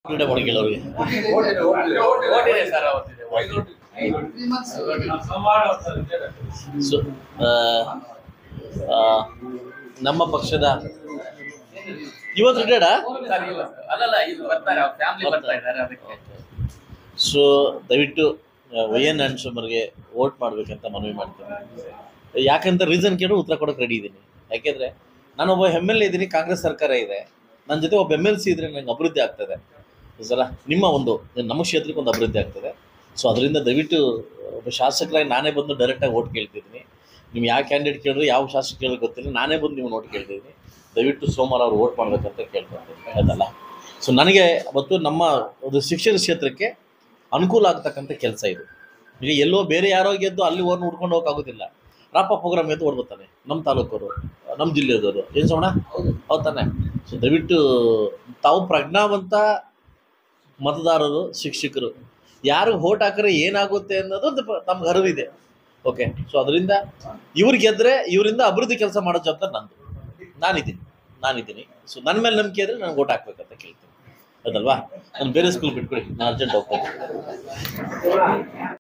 ಕ್ರೀಡೆ ಮಾಡೋಂಗಿಲ್ಲ ಅವ್ರಿಗೆ ಓಟಿದೆ ಸರ್ ಅವತ್ತಿದೆ ಸೊ ಆ, ಆ, ನಮ್ಮ ಪಕ್ಷದ ಇವತ್ತು ರಿಟೈರ್ಡಾ ಸರ್ ಇಲ್ಲ ಸರ್. ಅಲ್ಲಲ್ಲ ಇದು ಬರ್ತಾರೆ ಅವ್ರ ಫ್ಯಾಮಿಲಿ ಬರ್ತಾ ಇದ್ದಾರೆ ಅದಕ್ಕೆ ಸೊ ದಯವಿಟ್ಟು ವೈ ಎನ್ ಅನ್ಶುಮರ್ಗೆ ವೋಟ್ ಮಾಡ್ಬೇಕಂತ ಮನವಿ ಮಾಡ್ತೀನಿ ಯಾಕಂತ ರೀಸನ್ ಕೇಳಿ ಉತ್ತರ ಕೊಡೋಕೆ ರೆಡಿ ಇದ್ದೀನಿ ಯಾಕೆಂದ್ರೆ ನಾನೊಬ್ಬ ಎಮ್ ಎಲ್ ಎ ಇದ್ದೀನಿ ಕಾಂಗ್ರೆಸ್ ಸರ್ಕಾರ ಇದೆ ನನ್ನ ಜೊತೆ ಒಬ್ಬ ಎಮ್ ಎಲ್ ಸಿ ಇದ್ರೆ ನಂಗೆ ಅಭಿವೃದ್ಧಿ ಆಗ್ತದೆ ಸಲ ನಿಮ್ಮ ಒಂದು ನಮ್ಮ ಕ್ಷೇತ್ರಕ್ಕೆ ಒಂದು ಅಭಿವೃದ್ಧಿ ಆಗ್ತದೆ ಸೊ ಅದರಿಂದ ದಯವಿಟ್ಟು ಒಬ್ಬ ಶಾಸಕರಾಗಿ ನಾನೇ ಬಂದು ಡೈರೆಕ್ಟಾಗಿ ಓಟ್ ಕೇಳ್ತಿದ್ದೀನಿ ನೀವು ಯಾವ ಕ್ಯಾಂಡಿಡೇಟ್ ಕೇಳಿದ್ರು ಯಾವ ಶಾಸಕ ಕೇಳಿದ್ರು ಗೊತ್ತಿಲ್ಲ ನಾನೇ ಬಂದು ನೀವು ಓಟ್ ಕೇಳ್ತಿದ್ದೀನಿ ದಯವಿಟ್ಟು ಸೋಮವಾರ ಅವ್ರು ಓಟ್ ಮಾಡ್ಬೇಕಂತ ಕೇಳ್ಕೊತೀನಿ ಅದಲ್ಲ ಸೊ ನನಗೆ ಅವತ್ತು ನಮ್ಮ ಒಂದು ಶಿಕ್ಷಣ ಕ್ಷೇತ್ರಕ್ಕೆ ಅನುಕೂಲ ಆಗ್ತಕ್ಕಂಥ ಕೆಲಸ ಇದು ಈಗ ಎಲ್ಲೋ ಬೇರೆ ಯಾರೋ ಗೆದ್ದು ಅಲ್ಲಿ ಓರ್ನ ಹುಡ್ಕೊಂಡು ಹೋಗೋಕ್ಕಾಗೋದಿಲ್ಲ ರಾಪ ಪ್ರೋಗ್ರಾಮ್ ಎದ್ದು ಓಡ್ಬರ್ತಾನೆ ನಮ್ಮ ತಾಲೂಕವರು ನಮ್ಮ ಜಿಲ್ಲೆಯದವರು ಏನು ಸೋಣ ಹೌದು ತಾನೆ ಸೊ ದಯವಿಟ್ಟು ತಾವು ಪ್ರಜ್ಞಾವಂತ ಮತದಾರರು ಶಿಕ್ಷಕರು ಯಾರು ಓಟ್ ಹಾಕಿದ್ರೆ ಏನಾಗುತ್ತೆ ಅನ್ನೋದು ದ- ನಮ್ಗೆ ಅರಿವಿದೆ ಓಕೆ ಸೊ ಅದರಿಂದ ಇವ್ರು ಗೆದ್ರೆ ಇವರಿಂದ ಅಭಿವೃದ್ಧಿ ಕೆಲಸ ಮಾಡೋ ಜವಾಬ್ದಾರಿ ನಂದು ನಾನಿದ್ದೀನಿ ನಾನಿದ್ದೀನಿ ಸೊ ನನ್ನ ಮೇಲೆ ನಂಬಿಕೆ ಇದ್ರೆ ನಾನು ಓಟ್ ಹಾಕ್ಬೇಕಂತ ಕೇಳ್ತೀನಿ ಅದಲ್ವಾ ನಾನು ಬೇರೆ ಸ್ಕೂಲ್ ಬಿಟ್ಕೊಡಿ ನಾನು ಅರ್ಜೆಂಟ್ ಹೋಗ್ತೀನಿ